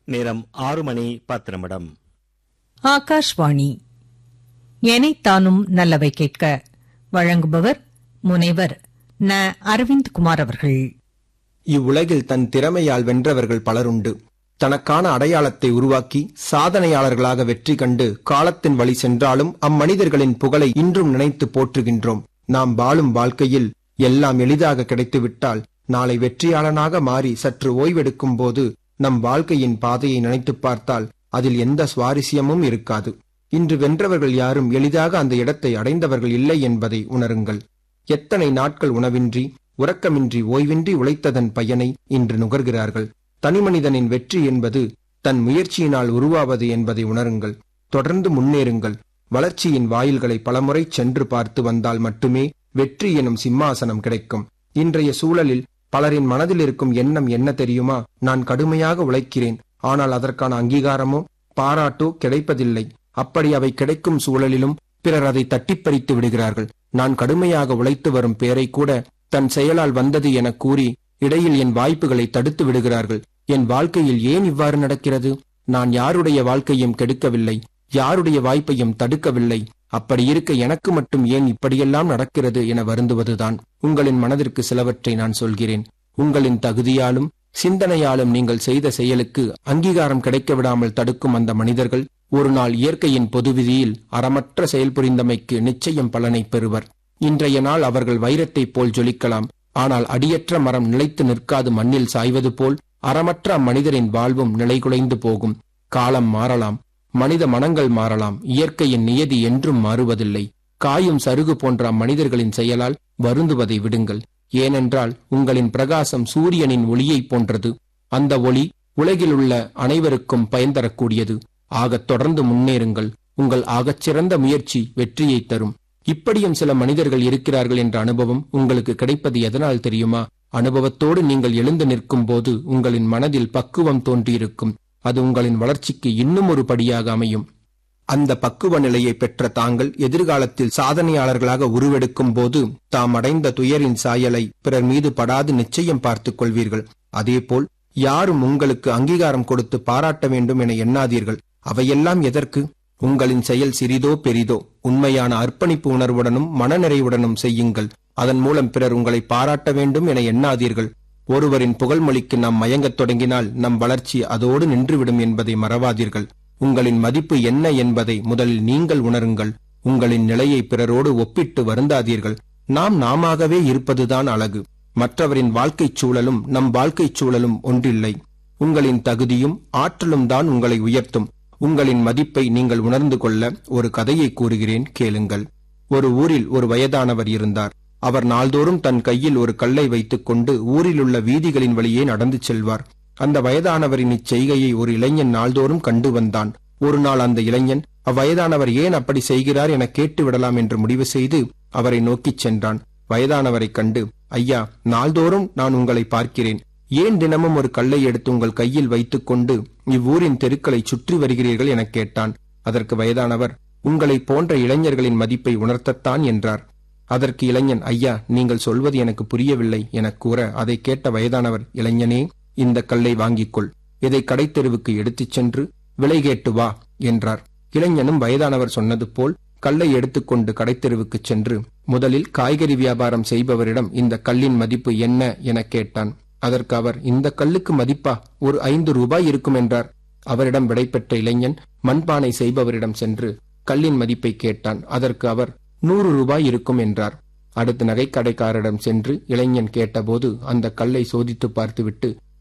நேரம் ஆறு மணி பத்து நிமிடம் ஆகாஷ்வாணி எனைத்தானும் நல்லவை கேட்க வழங்குபவர் முனைவர் ந அரவிந்த் குமார் அவர்கள் இவ்வுலகில் தன் திறமையால் வென்றவர்கள் பலருண்டு தனக்கான அடையாளத்தை உருவாக்கி சாதனையாளர்களாக வெற்றி கண்டு காலத்தின் வழி சென்றாலும் அம்மனிதர்களின் புகழை இன்றும் நினைத்து போற்றுகின்றோம் நாம் வாழும் வாழ்க்கையில் எல்லாம் எளிதாக கிடைத்துவிட்டால் நாளை வெற்றியாளனாக மாறி சற்று ஓய்வெடுக்கும் போது நம் வாழ்க்கையின் பாதையை நினைத்துப் பார்த்தால் அதில் எந்த சுவாரஸ்யமும் இருக்காது இன்று வென்றவர்கள் யாரும் எளிதாக அந்த இடத்தை அடைந்தவர்கள் இல்லை என்பதை உணருங்கள் எத்தனை நாட்கள் உணவின்றி உறக்கமின்றி ஓய்வின்றி உழைத்ததன் பயனை இன்று நுகர்கிறார்கள் தனிமனிதனின் வெற்றி என்பது தன் முயற்சியினால் உருவாவது என்பதை உணருங்கள் தொடர்ந்து முன்னேறுங்கள் வளர்ச்சியின் வாயில்களை பலமுறை சென்று பார்த்து வந்தால் மட்டுமே வெற்றி எனும் சிம்மாசனம் கிடைக்கும் இன்றைய சூழலில் பலரின் மனதில் இருக்கும் எண்ணம் என்ன தெரியுமா நான் கடுமையாக உழைக்கிறேன் ஆனால் அதற்கான அங்கீகாரமோ பாராட்டோ கிடைப்பதில்லை அப்படி அவை கிடைக்கும் சூழலிலும் பிறர் அதை தட்டிப்பறித்து விடுகிறார்கள் நான் கடுமையாக உழைத்து வரும் பேரை கூட தன் செயலால் வந்தது என கூறி இடையில் என் வாய்ப்புகளை தடுத்து விடுகிறார்கள் என் வாழ்க்கையில் ஏன் இவ்வாறு நடக்கிறது நான் யாருடைய வாழ்க்கையும் கெடுக்கவில்லை யாருடைய வாய்ப்பையும் தடுக்கவில்லை அப்படி இருக்க எனக்கு மட்டும் ஏன் இப்படியெல்லாம் நடக்கிறது என வருந்துவதுதான் உங்களின் மனதிற்கு சிலவற்றை நான் சொல்கிறேன் உங்களின் தகுதியாலும் சிந்தனையாலும் நீங்கள் செய்த செயலுக்கு அங்கீகாரம் கிடைக்க விடாமல் தடுக்கும் அந்த மனிதர்கள் ஒரு நாள் இயற்கையின் பொது விதியில் அறமற்ற செயல் புரிந்தமைக்கு நிச்சயம் பலனை பெறுவர் இன்றைய நாள் அவர்கள் வைரத்தைப் போல் ஜொலிக்கலாம் ஆனால் அடியற்ற மரம் நிலைத்து நிற்காது மண்ணில் சாய்வது போல் அறமற்ற அம்மனிதரின் வாழ்வும் நிலைகுலைந்து போகும் காலம் மாறலாம் மனித மனங்கள் மாறலாம் இயற்கையின் நியதி என்றும் மாறுவதில்லை காயும் சருகு போன்ற அம்மனிதர்களின் செயலால் வருந்துவதை விடுங்கள் ஏனென்றால் உங்களின் பிரகாசம் சூரியனின் ஒளியைப் போன்றது அந்த ஒளி உலகில் உள்ள அனைவருக்கும் பயன் தரக்கூடியது ஆகத் தொடர்ந்து முன்னேறுங்கள் உங்கள் ஆகச்சிறந்த முயற்சி வெற்றியை தரும் இப்படியும் சில மனிதர்கள் இருக்கிறார்கள் என்ற அனுபவம் உங்களுக்கு கிடைப்பது எதனால் தெரியுமா அனுபவத்தோடு நீங்கள் எழுந்து நிற்கும் போது உங்களின் மனதில் பக்குவம் தோன்றியிருக்கும் அது உங்களின் வளர்ச்சிக்கு இன்னும் ஒரு படியாக அமையும் அந்த பக்குவ நிலையை பெற்ற தாங்கள் எதிர்காலத்தில் சாதனையாளர்களாக உருவெடுக்கும் போது தாம் அடைந்த துயரின் சாயலை பிறர் மீது படாது நிச்சயம் பார்த்துக் கொள்வீர்கள் அதேபோல் யாரும் உங்களுக்கு அங்கீகாரம் கொடுத்து பாராட்ட வேண்டும் என எண்ணாதீர்கள் அவையெல்லாம் எதற்கு உங்களின் செயல் சிறிதோ பெரிதோ உண்மையான அர்ப்பணிப்பு உணர்வுடனும் மனநிறைவுடனும் செய்யுங்கள் அதன் மூலம் பிறர் உங்களை பாராட்ட வேண்டும் என எண்ணாதீர்கள் ஒருவரின் புகழ்மொழிக்கு நாம் மயங்கத் தொடங்கினால் நம் வளர்ச்சி அதோடு நின்றுவிடும் என்பதை மறவாதீர்கள் உங்களின் மதிப்பு என்ன என்பதை முதலில் நீங்கள் உணருங்கள் உங்களின் நிலையை பிறரோடு ஒப்பிட்டு வருந்தாதீர்கள் நாம் நாமாகவே இருப்பதுதான் அழகு மற்றவரின் வாழ்க்கைச் சூழலும் நம் வாழ்க்கைச் சூழலும் ஒன்றில்லை உங்களின் தகுதியும் ஆற்றலும் தான் உங்களை உயர்த்தும் உங்களின் மதிப்பை நீங்கள் உணர்ந்து கொள்ள ஒரு கதையை கூறுகிறேன் கேளுங்கள் ஒரு ஊரில் ஒரு வயதானவர் இருந்தார் அவர் நாள்தோறும் தன் கையில் ஒரு கல்லை வைத்துக் கொண்டு ஊரிலுள்ள வீதிகளின் வழியே நடந்து செல்வார் அந்த வயதானவரின் இச்செய்கையை ஒரு இளைஞன் நாள்தோறும் கண்டு வந்தான் ஒரு நாள் அந்த இளைஞன் அவ்வயதானவர் ஏன் அப்படி செய்கிறார் என கேட்டு விடலாம் என்று முடிவு செய்து அவரை நோக்கிச் சென்றான் வயதானவரைக் கண்டு ஐயா நாள்தோறும் நான் உங்களை பார்க்கிறேன் ஏன் தினமும் ஒரு கல்லை எடுத்து உங்கள் கையில் வைத்துக் கொண்டு இவ்வூரின் தெருக்களை சுற்றி வருகிறீர்கள் எனக் கேட்டான் அதற்கு வயதானவர் உங்களை போன்ற இளைஞர்களின் மதிப்பை உணர்த்தத்தான் என்றார் அதற்கு இளைஞன் ஐயா நீங்கள் சொல்வது எனக்கு புரியவில்லை எனக் கூற அதை கேட்ட வயதானவர் இளைஞனே இந்த கல்லை வாங்கிக் கொள் இதை கடைத்தெருவுக்கு எடுத்துச் சென்று விலை கேட்டு வா என்றார் இளைஞனும் வயதானவர் சொன்னது போல் கல்லை எடுத்துக்கொண்டு கடைத்தெருவுக்குச் சென்று முதலில் காய்கறி வியாபாரம் செய்பவரிடம் இந்த கல்லின் மதிப்பு என்ன எனக் கேட்டான் அதற்கு அவர் இந்த கல்லுக்கு மதிப்பா ஒரு ஐந்து ரூபாய் இருக்கும் என்றார் அவரிடம் விடைபெற்ற இளைஞன் மண்பானை செய்பவரிடம் சென்று கல்லின் மதிப்பை கேட்டான் அதற்கு அவர் நூறு ரூபாய் இருக்கும் என்றார் அடுத்து நகைக்கடைக்காரரிடம் சென்று இளைஞன் கேட்டபோது அந்த கல்லை சோதித்து பார்த்துவிட்டு